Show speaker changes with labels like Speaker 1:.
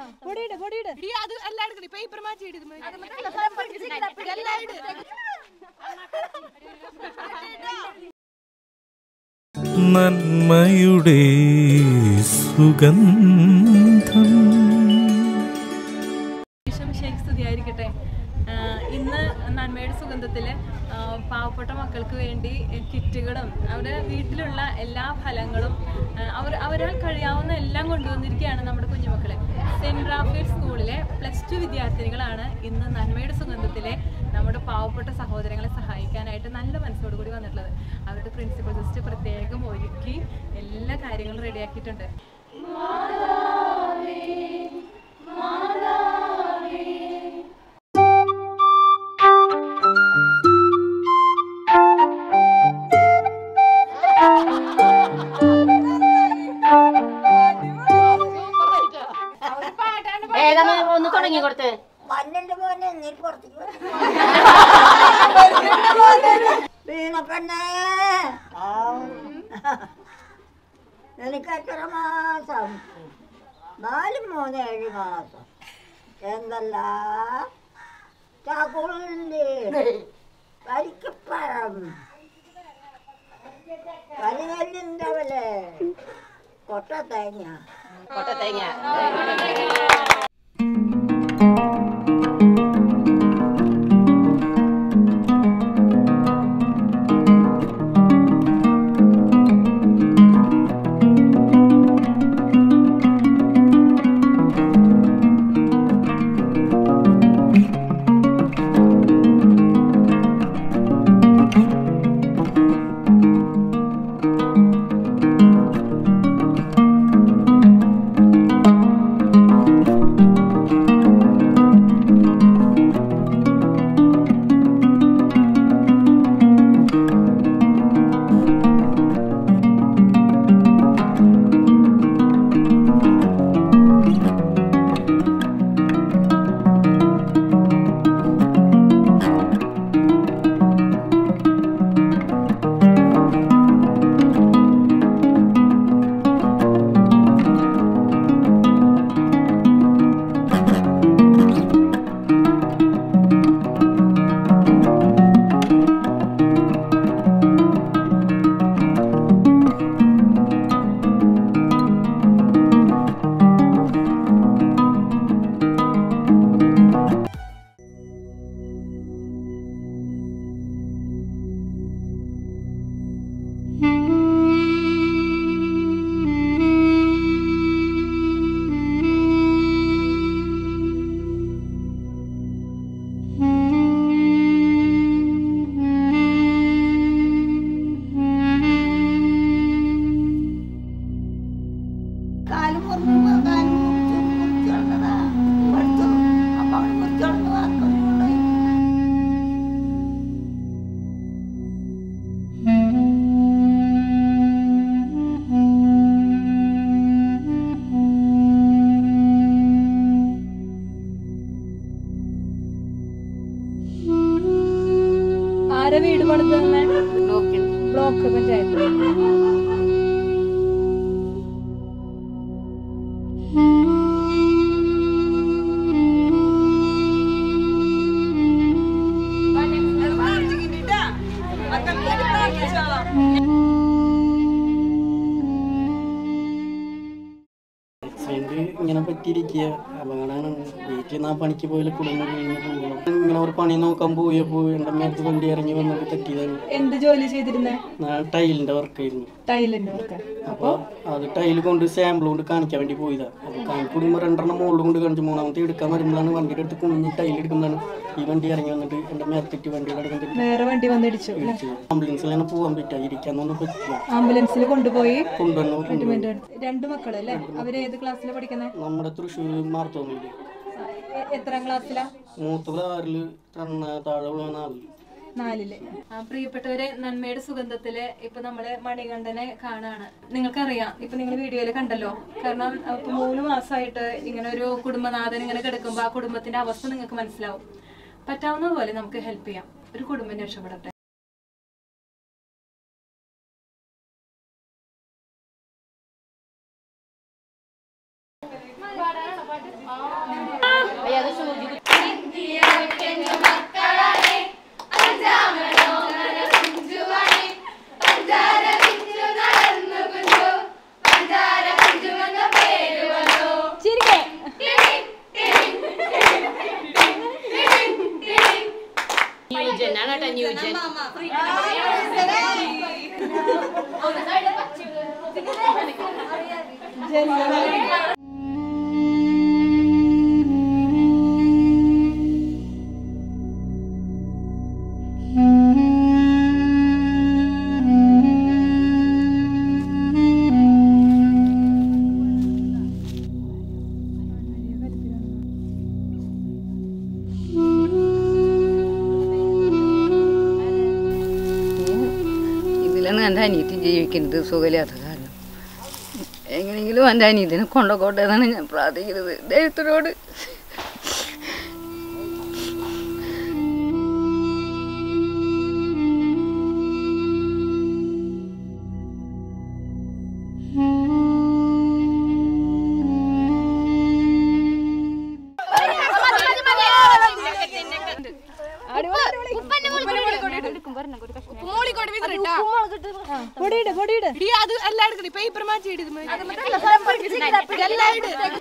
Speaker 1: പൊടിയിട് പൊടിയിട്
Speaker 2: ഇടി അത് എല്ലാം എടുക്കണേ പേപ്പർ മാറ്റി ഇടി
Speaker 3: നന്മയുടെ സുഗന്ധം
Speaker 4: ഈശോമിശിഹായ്ക്ക് സ്തുതിയായിരിക്കട്ടെ ആഹ് ഇന്ന് നന്മയുടെ സുഗന്ധത്തില് ആഹ് പാവപ്പെട്ട മക്കൾക്ക് വേണ്ടി കിറ്റുകളും അവരുടെ വീട്ടിലുള്ള എല്ലാ ഫലങ്ങളും ആഹ് അവർ അവരാൽ കഴിയാവുന്ന എല്ലാം കൊണ്ടുവന്നിരിക്കുകയാണ് നമ്മുടെ കുഞ്ഞുമക്കളെ സെന്റ് റാഫേൽ സ്കൂളിലെ പ്ലസ് ടു വിദ്യാർത്ഥിനികളാണ് ഇന്ന് നന്മയുടെ സുഗന്ധത്തിലെ നമ്മുടെ പാവപ്പെട്ട സഹോദരങ്ങളെ സഹായിക്കാനായിട്ട് നല്ല മനസ്സോടു കൂടി വന്നിട്ടുള്ളത് അവരുടെ പ്രിൻസിപ്പൽ സിസ്റ്റ് പ്രത്യേകം ഒരുക്കി എല്ലാ കാര്യങ്ങളും റെഡിയാക്കിയിട്ടുണ്ട്
Speaker 5: വേഗം ഒന്ന് തുടങ്ങി കൊടുത്ത്
Speaker 6: മണ്ണിന്റെ മോനെ നീ പുറത്തേക്ക് വീണ പെണ്ണേ എനിക്ക് എത്ര മാസം നാല് മൂന്ന് ഏഴ് മാസം എന്തല്ല ചാക്കുളിന്റെ വരിക്കപ്പഴം കരിനെല്ലിൻ്റെ വില കൊട്ട തേങ്ങ
Speaker 5: കൊട്ടത്തേങ്ങ
Speaker 6: കാല് മുറിഞ്ഞു കാല് മുറിച്ചു മുറിച്ചോണ്ടതാ പഠിച്ചു അപ്പൊ അവൻ മുറിച്ചോണ്ട് വാക്കുണ്ടായി
Speaker 1: ആരെ വീട് പണിത് തന്നെ ബ്ലോക്ക് പഞ്ചായത്ത്
Speaker 7: ആക്സിഡന്റ് ഇങ്ങനെ പറ്റിയിരിക്കുക അപകടമാണ് വീട്ടിൽ നിന്ന് ആ പണിക്ക് പോയാൽ കുടുംബം കഴിഞ്ഞ് പോകണം ഇങ്ങനെ ഒരു പണി നോക്കാൻ പോയപ്പോൾ എൻ്റെ മേത്ത് വണ്ടി ഇറങ്ങി വന്നിട്ട് തെറ്റിയതാണ്
Speaker 1: എന്ത് ജോലി ചെയ്തിരുന്നേ
Speaker 7: ഞാൻ ടൈലിൻ്റെ വർക്കായിരുന്നു
Speaker 1: ടൈലിന്റെ വർക്ക്
Speaker 7: അപ്പോൾ അത് ടൈൽ കൊണ്ട് സാമ്പിൾ കൊണ്ട് കാണിക്കാൻ വേണ്ടി പോയതാ അപ്പോൾ കാണിക്കൂടുമ്പോൾ രണ്ടെണ്ണം മുകളിൽ കൊണ്ട് കാണിച്ചു മൂന്നാമത്തെ എടുക്കാൻ വരുമ്പോഴാണ് വണ്ടിയുടെ അടുത്ത് കുഞ്ഞ് ടൈൽ എടുക്കുമ്പോഴാണ് ഈ വണ്ടി ഇറങ്ങി വന്നിട്ട് എൻ്റെ മേത്തെറ്റി വണ്ടിയുടെ അടുത്ത് തെറ്റി
Speaker 1: വേറെ വണ്ടി വന്നിടിച്ചു അല്ലേ
Speaker 7: ഇടിച്ചു ആംബുലൻസിലാണ് പോകാൻ പറ്റുക ഇരിക്കാനൊന്നും പറ്റില്ല
Speaker 1: ആംബുലൻസിൽ കൊണ്ടുപോയി
Speaker 7: കൊണ്ടുവന്നു കൊണ്ടുപോയി.
Speaker 1: രണ്ട് മക്കള് അല്ലേ അവര് ഏത് ക്ലാസ്സിലാണ് പഠിക്കുന്നത്
Speaker 7: നമ്മുടെ തൃശ്ശൂർ മാർത്തോന്നില്ല
Speaker 1: എത്രാം ക്ലാസ്സിലാ
Speaker 7: മൂത്തത് ആറില് തന്ന താഴെ ഉള്ള നാലില്
Speaker 1: നാലില്
Speaker 4: ആ, പ്രിയപ്പെട്ടവരെ നന്മയുടെ സുഗന്ധത്തില് ഇപ്പൊ നമ്മള് മണികണ്ഠനെ കാണാണ് നിങ്ങൾക്കറിയാം ഇപ്പൊ നിങ്ങൾ വീഡിയോയിൽ കണ്ടല്ലോ കാരണം ആ, ഇപ്പൊ മൂന്ന് മാസമായിട്ട് ഇങ്ങനെ ഒരു കുടുംബനാഥൻ ഇങ്ങനെ കിടക്കുമ്പോ ആ കുടുംബത്തിന്റെ അവസ്ഥ നിങ്ങൾക്ക് മനസ്സിലാവും പറ്റാവുന്ന പോലെ നമുക്ക് ഹെൽപ്പ് ചെയ്യാം ഒരു കുടുംബം രക്ഷപ്പെടട്ടെ
Speaker 5: ന്യൂജൻ ആണ് കേട്ടോ ന്യൂജൻ
Speaker 3: ഇതിലാണ് എൻ്റെ അനിയത്തി ജീവിക്കുന്നത് സുഖമില്ലാത്ത കാരണം എങ്ങനെയെങ്കിലും എൻ്റെ അനിയത്തിനെ കൊണ്ടുപോട്ടെ എന്നാണ് ഞാൻ പ്രാർത്ഥിക്കുന്നത് ദൈവത്തിനോട്
Speaker 1: പൊടിയിട് പൊടിയിട്
Speaker 2: എടി അത് എല്ലാം എടുക്കണം പേപ്പർ മാറ്റി ഇടി ഇത് മതി. എല്ലാം ഇട്.